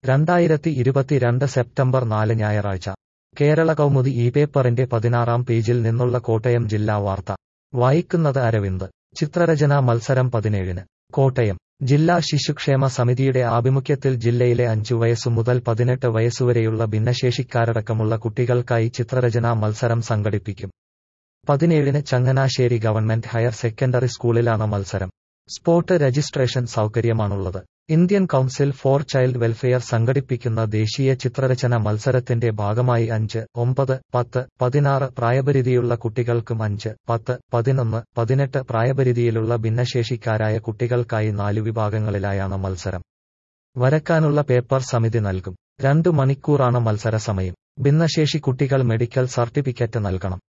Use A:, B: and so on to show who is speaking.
A: രണ്ടായിരത്തി ഇരുപത്തിരണ്ട് സെപ്റ്റംബർ നാല് ഞായറാഴ്ച കേരള കൗമുദി ഈ പേപ്പറിന്റെ പതിനാറാം പേജിൽ നിന്നുള്ള കോട്ടയം ജില്ലാ വാർത്ത വായിക്കുന്നത് അരവിന്ദ് ചിത്രരചനാ മത്സരം പതിനേഴിന് കോട്ടയം ജില്ലാ ശിശുക്ഷേമ സമിതിയുടെ ആഭിമുഖ്യത്തിൽ ജില്ലയിലെ അഞ്ചു വയസ്സു മുതൽ പതിനെട്ട് വയസ്സുവരെയുള്ള ഭിന്നശേഷിക്കാരടക്കമുള്ള കുട്ടികൾക്കായി ചിത്രരചനാ മത്സരം സംഘടിപ്പിക്കും പതിനേഴിന് ചങ്ങനാശ്ശേരി ഗവൺമെന്റ് ഹയർ സെക്കൻഡറി സ്കൂളിലാണ് മത്സരം സ്പോട്ട് രജിസ്ട്രേഷൻ സൗകര്യമാണുള്ളത് Indian council for child welfare സംഘടിപ്പിക്കുന്ന ദേശീയ ചിത്രരചന മത്സരത്തിന്റെ ഭാഗമായി അഞ്ച് ഒമ്പത് പത്ത് പതിനാറ് പ്രായപരിധിയുള്ള കുട്ടികൾക്കും അഞ്ച് പത്ത് പതിനൊന്ന് പതിനെട്ട് പ്രായപരിധിയിലുള്ള ഭിന്നശേഷിക്കാരായ കുട്ടികൾക്കായി നാലു വിഭാഗങ്ങളിലായാണ് മത്സരം വരക്കാനുള്ള പേപ്പർ സമിതി നൽകും രണ്ടു മണിക്കൂറാണ് മത്സര സമയം ഭിന്നശേഷി കുട്ടികൾ മെഡിക്കൽ സർട്ടിഫിക്കറ്റ് നൽകണം